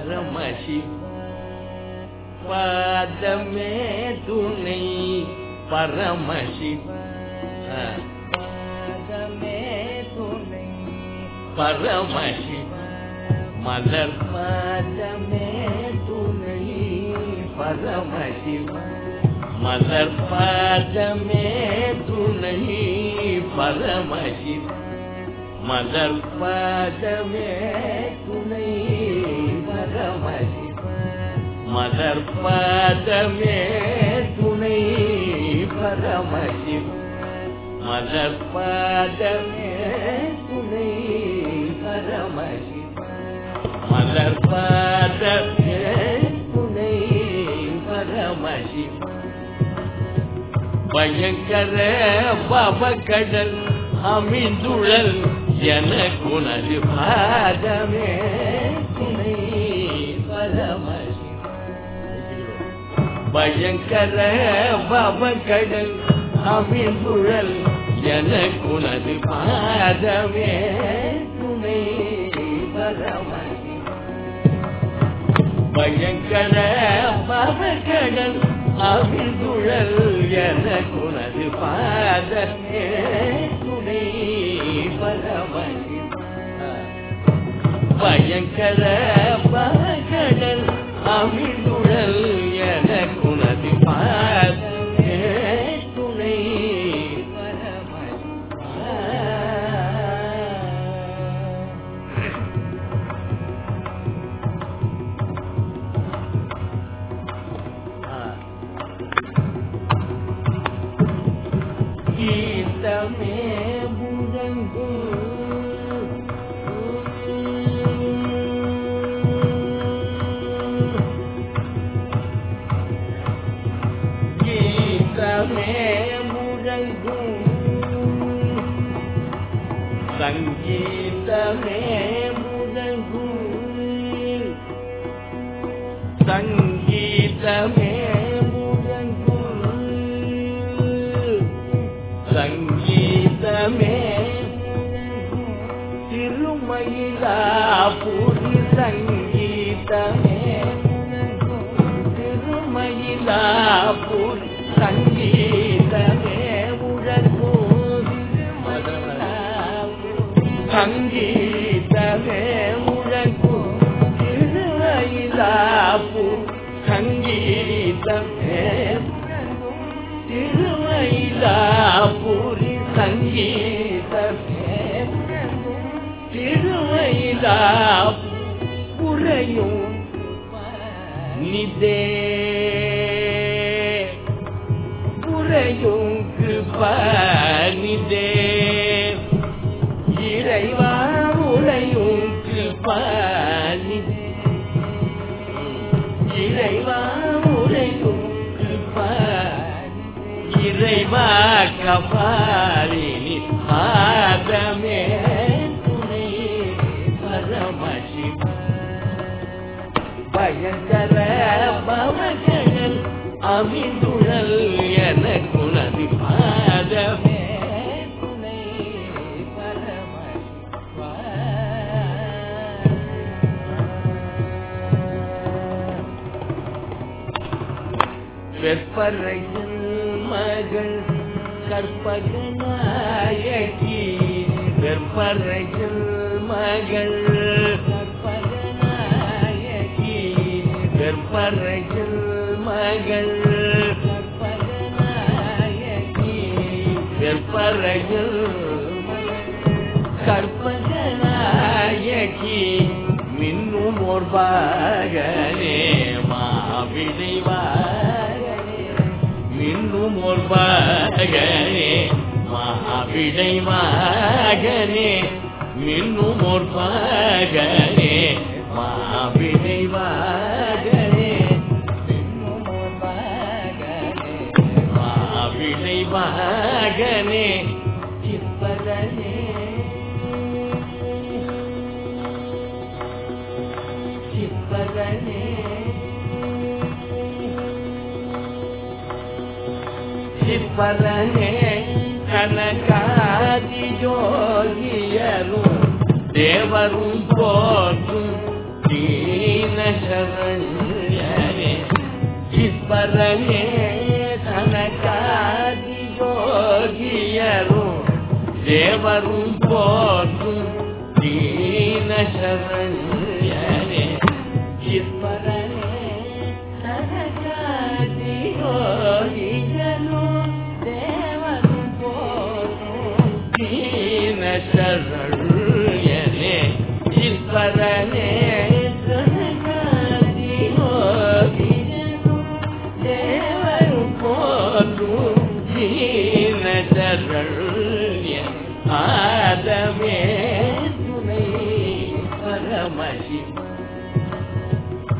பரமசிவ பாதமே துணை பரமசிவ பாதமே துணை பரமசிவ மலர் பாதமே துணை பரமசிவ மலர் பாதமே துணை பரமசிவ மலர் பாதமே துணை பரமசிவ மலர் பாதமே துணை பரமசிவ மலர் பாதமே துணை பரமசிவ மலர் பாதமே துணை பரமசிவ பயங்கர பவக்கடல் அமிழ்ந்துழல் எனக்குனது பாதமே துணை பரமசிவ பயங்கர பவக்கடல் அமிழ்ந்துழல் எனக்குனது பாதமே துணை பரமசிவ பயங்கர பவக்கடல் அமிழ்ந்துழல் எனக்குனது பாதமே துணை பரமசிவ பயங்கர பவக்கடல் அமிழ்ந்துழல் எனக்குனது பாதமே துணை கீதமே முழங்கு கீதமே முழங்கு சங்கீதமே முழங்கு சங்கீதமே முழங்கு சங்கீதமே திருமயிலாபுரி சங்கீதமே திருமயிலாபுரி சங்கீதமே முழங்கும் சங்கீதமே முழங்கும் திருமயிலாபுரி சங்கீதமே திருமயிலாபுரி சங்கீதமே திருமயிலாபுரையும் நிதே புரையும் கிருபானிதே இறைவா உரையும் கிருபானிதே இறைவா உரையும் கிருபானிதே இறைவா கபாலினி பாதமே துணை பரமசிவ பயங்கர பவகங்கள் அமிழ்ந்துழல் எனக்குனது பாதமே துணை வெப்பரையில் மகள் கற்பகநாயகி வெப்பரையில் மகள் கற்பகநாயகி வெப்பரையில் மகள் கற்பகநாயகி வெப்பரையில் கற்பகநாயகி மின்னும் ஓர் பாகனே மாவிடை வாகனே மின்னும் ஓர் பாகனே மாவிடை வாகனே மின்னும் ஓர் பாகனே மாவிடை வாகனே மின்னும் ஓர் பாகனே மாவிடை வாகனே சிற்பதனே சிற்பதனே சிற்பதனே கனகாதி ஜோகியரும் தேவரும் போற்றும் தீன சரண்யனே இஸ்வரனே தனக்காதி யோகியரும் தேவரும் போற்றும் தீன சரண்யனே ஈஸ்வரனே சகஜாதி யோகிகளும் தேவரும் போற்றும் தீன சரண்யனே ஈஸ்வரனே சகஜாதி யோகிகளும் தேவரும் போற்றும் தீன சரண்யன் ஆதமே துணை பரமசிவ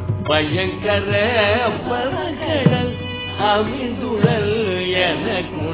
பயங்கர பரகடல் அமிழ்ந்துழல் எனக்கும்